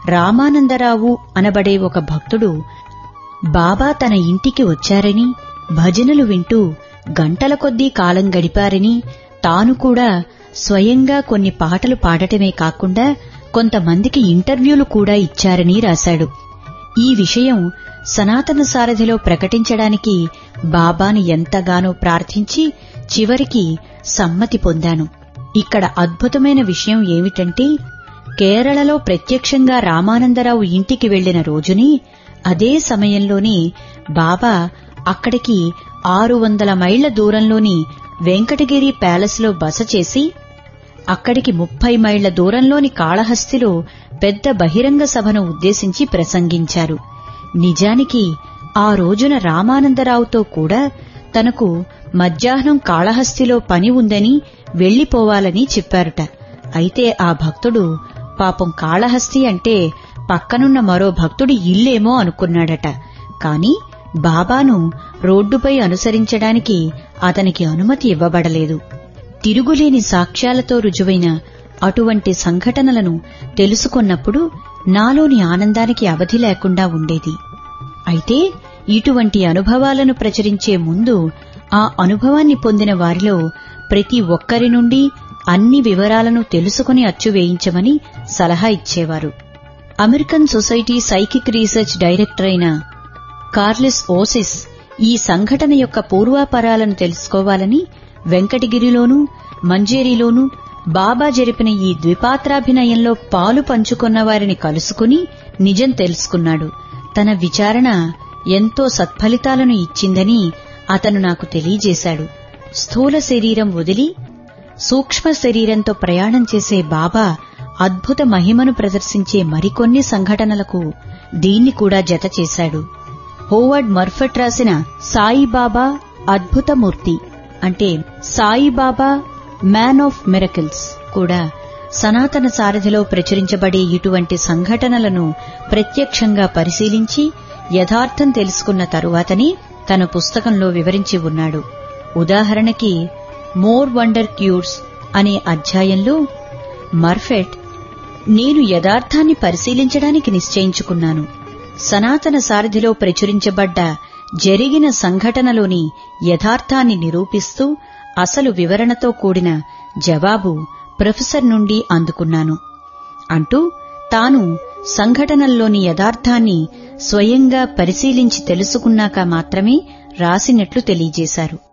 రామానందరావు అనబడే ఒక భక్తుడు బాబా తన ఇంటికి వచ్చారని భజనలు వింటూ గంటల కొద్దీ కాలం గడిపారని తాను కూడా స్వయంగా కొన్ని పాటలు పాడటమే కాకుండా కొంతమందికి ఇంటర్వ్యూలు కూడా ఇచ్చారని రాశాడు ఈ విషయం సనాతన సారథిలో ప్రకటించడానికి బాబాను ఎంతగానో ప్రార్థించి చివరికి సమ్మతి పొందాను ఇక్కడ అద్భుతమైన విషయం ఏమిటంటే కేరళలో ప్రత్యక్షంగా రామానందరావు ఇంటికి వెళ్లిన రోజుని అదే సమయంలోనే బాబా అక్కడికి ఆరు వందల మైళ్ల దూరంలోని వెంకటగిరి ప్యాలెస్లో బస చేసి అక్కడికి ముప్పై మైళ్ల దూరంలోని కాళహస్తిలో పెద్ద బహిరంగ సభను ఉద్దేశించి ప్రసంగించారు నిజానికి ఆ రోజున రామానందరావుతో కూడా తనకు మధ్యాహ్నం కాళహస్తిలో పని ఉందని వెళ్లిపోవాలని చెప్పారుట అయితే ఆ భక్తుడు పాపం కాళహస్తి అంటే పక్కనున్న మరో భక్తుడి ఇల్లేమో అనుకున్నాడట కాని బాబాను రోడ్డుపై అనుసరించడానికి అతనికి అనుమతి ఇవ్వబడలేదు తిరుగులేని సాక్ష్యాలతో రుజువైన అటువంటి సంఘటనలను తెలుసుకున్నప్పుడు నాలోని ఆనందానికి అవధి లేకుండా ఉండేది అయితే ఇటువంటి అనుభవాలను ప్రచురించే ముందు ఆ అనుభవాన్ని పొందిన వారిలో ప్రతి ఒక్కరి నుండి అన్ని వివరాలను తెలుసుకుని అచ్చువేయించమని సలహా ఇచ్చేవారు American society psychic research director అయిన కార్లిస్ ఓసిస్ ఈ సంఘటన యొక్క పూర్వాపరాలను తెలుసుకోవాలని వెంకటగిరిలోనూ మంజేరిలోనూ బాబా జరిపిన ఈ ద్విపాత్రాభినయంలో పాలు పంచుకున్న వారిని కలుసుకుని నిజం తెలుసుకున్నాడు తన విచారణ ఎంతో సత్ఫలితాలను ఇచ్చిందని అతను నాకు తెలియజేశాడు స్థూల శరీరం వదిలి సూక్ష్మ శరీరంతో ప్రయాణం చేసే బాబా అద్భుత మహిమను ప్రదర్శించే మరికొన్ని సంఘటనలకు దీన్ని కూడా జత చేశాడు హోవర్డ్ మర్ఫెట్ రాసిన సాయిబాబా అద్భుతమూర్తి అంటే సాయిబాబా మ్యాన్ ఆఫ్ మిరకిల్స్ కూడా సనాతన సారథిలో ప్రచురించబడే ఇటువంటి సంఘటనలను ప్రత్యక్షంగా పరిశీలించి యథార్థం తెలుసుకున్న తరువాతనే తన పుస్తకంలో వివరించి ఉన్నాడు ఉదాహరణకి మోర్ వండర్ క్యూర్స్ అనే అధ్యాయంలో మర్ఫెట్ నేను యథార్థాన్ని పరిశీలించడానికి నిశ్చయించుకున్నాను సనాతన సారథిలో ప్రచురించబడ్డ జరిగిన సంఘటనలోని యథార్థాన్ని నిరూపిస్తూ అసలు వివరణతో కూడిన జవాబు ప్రొఫెసర్ నుండి అందుకున్నాను అంటూ తాను సంఘటనల్లోని యథార్థాన్ని స్వయంగా పరిశీలించి తెలుసుకున్నాక మాత్రమే రాసినట్లు తెలియజేశారు